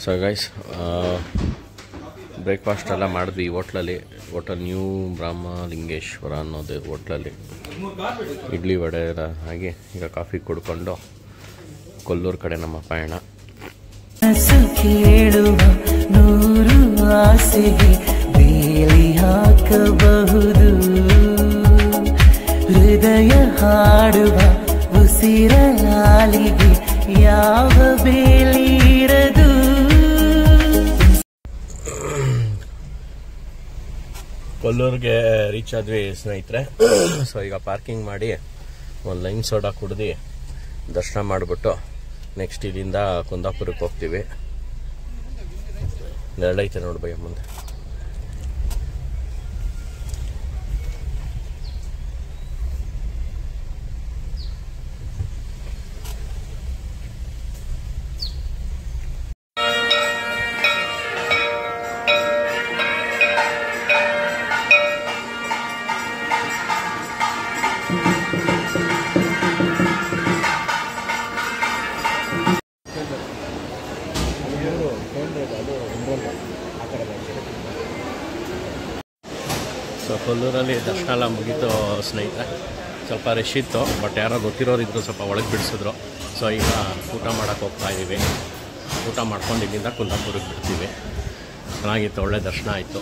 so guys breakfast ಎಲ್ಲ ಮಾಡಿದ್ವಿ ಈ ಹೋಟ್ಲಲ್ಲಿ ಹೋಟೆಲ್ ನ್ಯೂ ಬ್ರಹ್ಮಲಿಂಗೇಶ್ವರ ಅನ್ನೋದು ಹೋಟ್ಲಲ್ಲಿ ಇಡ್ಲಿ ವಡೆ ಎಲ್ಲ ಹಾಗೆ ಈಗ ಕಾಫಿ ಕುಡ್ಕೊಂಡು ಕೊಲ್ಲೂರು ಕಡೆ ನಮ್ಮ ಪಯಣ ಮನಸ್ಸು ಕೇಳುವ ನೂರು ಆಸೆಗೆ ಬೇಲಿ ಹಾಕಬಹುದು ಹೃದಯ ಹಾಡುವ ಉಸಿರ ನಾಲಿಗೆ ಯಾವ ಬೇಲಿ ಇರದು ಕೊಲ್ಲೂರಿಗೆ ರೀಚ್ ಆದ್ವಿ ಸ್ನೇಹಿತರೆ ಸೊ ಈಗ ಪಾರ್ಕಿಂಗ್ ಮಾಡಿ ಒಂದು ಲೈನ್ ಸೋಡಾ ಕುಡ್ದು ದರ್ಶನ ಮಾಡಿಬಿಟ್ಟು ನೆಕ್ಸ್ಟ್ ಇಲ್ಲಿಂದ ಕುಂದಾಪುರಕ್ಕೆ ಹೋಗ್ತೀವಿ ಎರಡೈತೆ ನೋಡಿ ಭಯ ಮುಂದೆ ಸೊ ಕೊಲ್ಲೂರಲ್ಲಿ ದರ್ಶನ ಎಲ್ಲ ಮುಗೀತು ಸ್ನೇಹಿತರೆ ಸ್ವಲ್ಪ ರಶ್ ಇತ್ತು ಬಟ್ ಯಾರೋ ಗೊತ್ತಿರೋರು ಇದ್ರು ಸ್ವಲ್ಪ ಒಳಗೆ ಬಿಡಿಸಿದ್ರು ಸೊ ಈಗ ಊಟ ಮಾಡೋಕ್ಕೆ ಹೋಗ್ತಾ ಇದ್ದೀವಿ ಊಟ ಮಾಡ್ಕೊಂಡು ಇಲ್ಲಿಂದ ಕುಂದಾಪುರಕ್ಕೆ ಬಿಡ್ತೀವಿ ಚೆನ್ನಾಗಿತ್ತು ಒಳ್ಳೆ ದರ್ಶನ ಆಯಿತು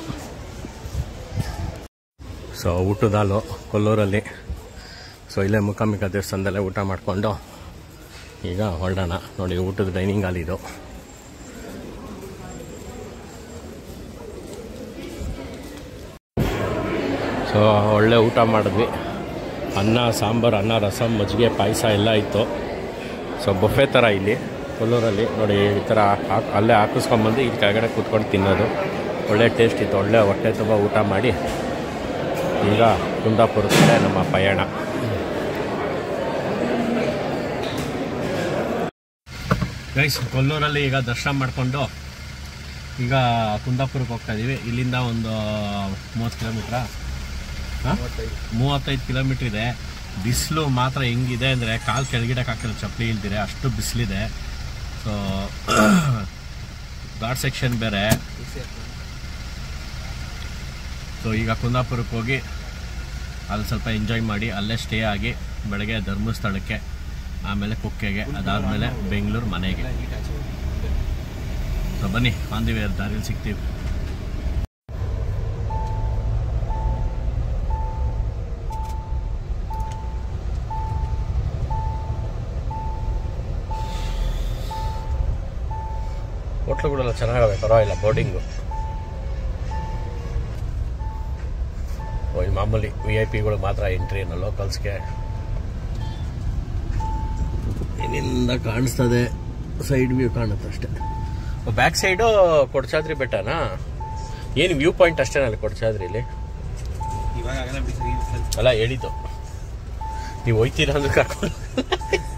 ಸೊ ಊಟದ ಹಾಲು ಕೊಲ್ಲೂರಲ್ಲಿ ಸೊ ಇಲ್ಲೇ ಮುಖಾಮಿಕ ದೇವಸ್ಥಾನದಲ್ಲೇ ಊಟ ಮಾಡಿಕೊಂಡು ಈಗ ಹೊರಡೋಣ ನೋಡಿ ಊಟದ ಡೈನಿಂಗ್ ಹಾಲ್ ಇದು ಸೊ ಒಳ್ಳೆ ಊಟ ಮಾಡಿದ್ವಿ ಅನ್ನ ಸಾಂಬಾರು ಅನ್ನ ರಸಮ್ ಮಜ್ಜಿಗೆ ಪಾಯಸ ಎಲ್ಲ ಇತ್ತು ಸೊ ಬೊಫೆ ಥರ ಇಲ್ಲಿ ಕೊಲ್ಲೂರಲ್ಲಿ ನೋಡಿ ಈ ಥರ ಹಾಕ್ ಅಲ್ಲೇ ಹಾಕಿಸ್ಕೊಂಬಂದು ಇಲ್ಲಿ ಕೆಳಗಡೆ ಕೂತ್ಕೊಂಡು ತಿನ್ನೋದು ಒಳ್ಳೆ ಟೇಸ್ಟ್ ಇತ್ತು ಒಳ್ಳೆ ಹೊಟ್ಟೆ ತುಂಬ ಊಟ ಮಾಡಿ ಈಗ ಕುಂದಾಪುರ ಕಡೆ ನಮ್ಮ ಪಯಣ ಗೈಸ್ ಕೊಲ್ಲೂರಲ್ಲಿ ಈಗ ದರ್ಶನ ಮಾಡಿಕೊಂಡು ಈಗ ಕುಂದಾಪುರಕ್ಕೆ ಹೋಗ್ತಾ ಇದ್ದೀವಿ ಇಲ್ಲಿಂದ ಒಂದು ಮೂವತ್ತು ಕಿಲೋಮೀಟ್ರಾ ಮೂವತ್ತೈದು ಕಿಲೋಮೀಟ್ರ್ ಇದೆ ಬಿಸಿಲು ಮಾತ್ರ ಹೆಂಗಿದೆ ಅಂದರೆ ಕಾಲು ಕೆಳಗಿಡಕ್ಕೆ ಹಾಕಿರೋ ಚಪ್ಪಲಿ ಇಲ್ದಿರೆ ಅಷ್ಟು ಬಿಸಿಲಿದೆ ಸೊ ಘಾಟ್ ಸೆಕ್ಷನ್ ಬೇರೆ ಸೊ ಈಗ ಕುಂದಾಪುರಕ್ಕೆ ಹೋಗಿ ಅಲ್ಲಿ ಸ್ವಲ್ಪ ಎಂಜಾಯ್ ಮಾಡಿ ಅಲ್ಲೇ ಸ್ಟೇ ಆಗಿ ಬೆಳಗ್ಗೆ ಧರ್ಮಸ್ಥಳಕ್ಕೆ ಆಮೇಲೆ ಕುಕ್ಕೆಗೆ ಅದಾದಮೇಲೆ ಬೆಂಗಳೂರು ಮನೆಗೆ ಸೊ ಬನ್ನಿ ಆನ್ ದಿ ವೇ ದಾರಿಯಲ್ಲಿ ಸಿಗ್ತೀವಿ ಹೋಟ್ಲುಗಳೆಲ್ಲ ಚೆನ್ನಾಗವೆ ಪರವಾಗಿಲ್ಲ ಬೋರ್ಡಿಂಗು ಈ ಮಾಮೂಲಿ ವಿ ಐ ಪಿಗಳು ಮಾತ್ರ ಎಂಟ್ರಿ ಇನ್ನು ಲೋಕಲ್ಸ್ಗೆ ಇಲ್ಲಿಂದ ಕಾಣಿಸ್ತದೆ ಸೈಡ್ ವ್ಯೂ ಕಾಣುತ್ತೆ ಅಷ್ಟೇ ಬ್ಯಾಕ್ ಸೈಡು ಕೊಡ್ಚಾದ್ರಿ ಬೆಟ್ಟನಾ ಏನು ವ್ಯೂ ಪಾಯಿಂಟ್ ಅಷ್ಟೇನಾ ಅಲ್ಲಿ ಕೊಡ್ಚಾದ್ರಿಲಿ ಇವಾಗ ಆಗಲ್ಲ ಬಿಡಿ ಸರಿ ಅಲ್ಲ ಹೇಳಿದ್ದು ನೀವು ಹೋಯ್ತೀರಾ ಅಂದ್ರೆ ಕರ್ಕೊಂಡು